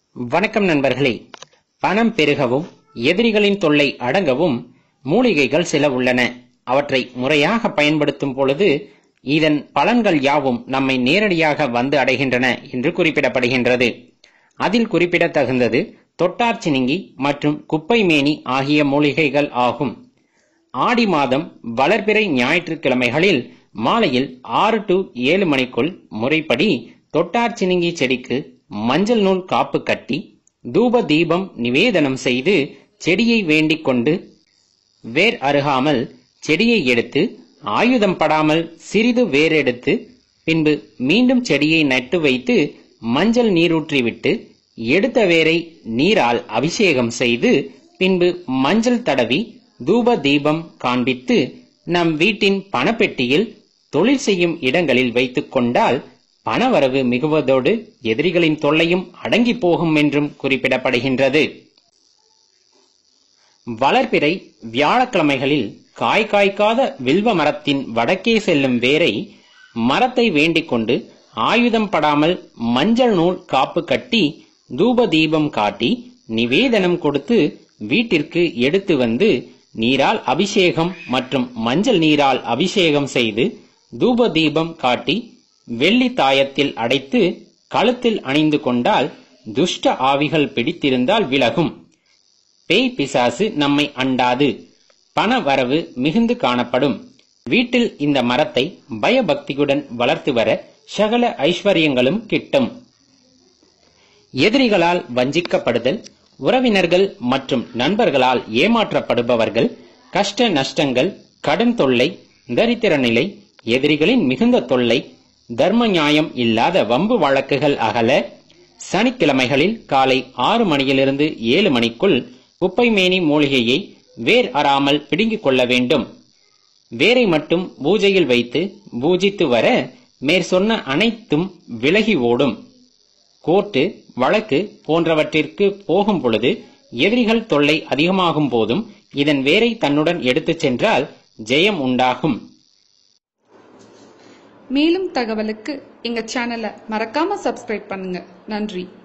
வணக்கம் நண்பர்களே பணம் பெருகவும் எதிரிகளின் தொல்லை அடங்கவும் மூலிகைகள் சில உள்ளன அவற்றை முறையாக பயன்படுத்தும் பொழுது இதன் பலன்கள் யாவும் நம்மை நேரடியாக வந்து அடைகின்றன என்று குறிப்பிடப்படுகின்றது அதில் குறிப்பிடத்தகுந்தது தொட்டார் சினிங்கி மற்றும் குப்பைமேனி ஆகிய மூலிகைகள் ஆகும் ஆடி மாதம் வளர்பிறை ஞாயிற்றுக்கிழமைகளில் மாலையில் ஆறு டு ஏழு மணிக்குள் முறைப்படி தொட்டார் சினிங்கி செடிக்கு மஞ்சள் நூல் காப்பு கட்டி தூப தீபம் நிவேதனம் செய்து செடியை வேண்டிக் கொண்டு வேர் அருகாமல் செடியை எடுத்து ஆயுதம் படாமல் சிறிது வேர் எடுத்து பின்பு மீண்டும் செடியை நட்டு வைத்து மஞ்சள் நீரூற்றிவிட்டு எடுத்த வேரை நீரால் அபிஷேகம் செய்து பின்பு மஞ்சள் தடவி தூப தீபம் காண்பித்து நம் வீட்டின் பணப்பெட்டியில் தொழில் செய்யும் இடங்களில் வைத்துக் கொண்டால் பணவரவு மிகுவதோடு எதிரிகளின் தொல்லையும் அடங்கி போகும் என்றும் குறிப்பிடப்படுகின்றது வளர்பிறை வியாழக்கிழமைகளில் காய் காய்க்காத வில்வ மரத்தின் வடக்கே செல்லும் வேரை மரத்தை வேண்டிக் கொண்டு ஆயுதம் படாமல் மஞ்சள் நூல் காப்பு கட்டி தூப தீபம் காட்டி நிவேதனம் கொடுத்து வீட்டிற்கு எடுத்து வந்து நீரால் அபிஷேகம் மற்றும் மஞ்சள் நீரால் அபிஷேகம் செய்து தூப தீபம் காட்டி வெள்ளி தாயத்தில் அடைத்து கழுத்தில் அணிந்து கொண்டால் துஷ்ட ஆவிகள் பிடித்திருந்தால் விலகும் பேய் பிசாசு நம்மை அண்டாது பண வரவு மிகுந்து காணப்படும் வீட்டில் இந்த மரத்தை பயபக்தியுடன் வளர்த்து வர சகல ஐஸ்வர்யங்களும் கிட்டும் எதிரிகளால் வஞ்சிக்கப்படுதல் உறவினர்கள் மற்றும் நண்பர்களால் ஏமாற்றப்படுபவர்கள் கஷ்ட நஷ்டங்கள் கடன் தொல்லை தரித்திர நிலை எதிரிகளின் மிகுந்த தொல்லை தர்ம நியாயம் இல்லாத வம்பு வழக்குகள் அகல சனிக்கிழமைகளில் காலை ஆறு மணியிலிருந்து ஏழு மணிக்குள் குப்பைமேனி மூலிகையை வேர் அறாமல் பிடுங்கிக் கொள்ள வேண்டும் வேரை மட்டும் பூஜையில் வைத்து பூஜித்து வர மேற்சொன்ன அனைத்தும் விலகி ஓடும் கோர்ட்டு வழக்கு போன்றவற்றிற்கு போகும் பொழுது எதிரிகள் தொல்லை அதிகமாகும் போதும் இதன் வேரை தன்னுடன் எடுத்துச் சென்றால் ஜெயம் உண்டாகும் மேலும் தகவலுக்கு எங்க சேனலை மறக்காம சப்ஸ்கிரைப் பண்ணுங்க நன்றி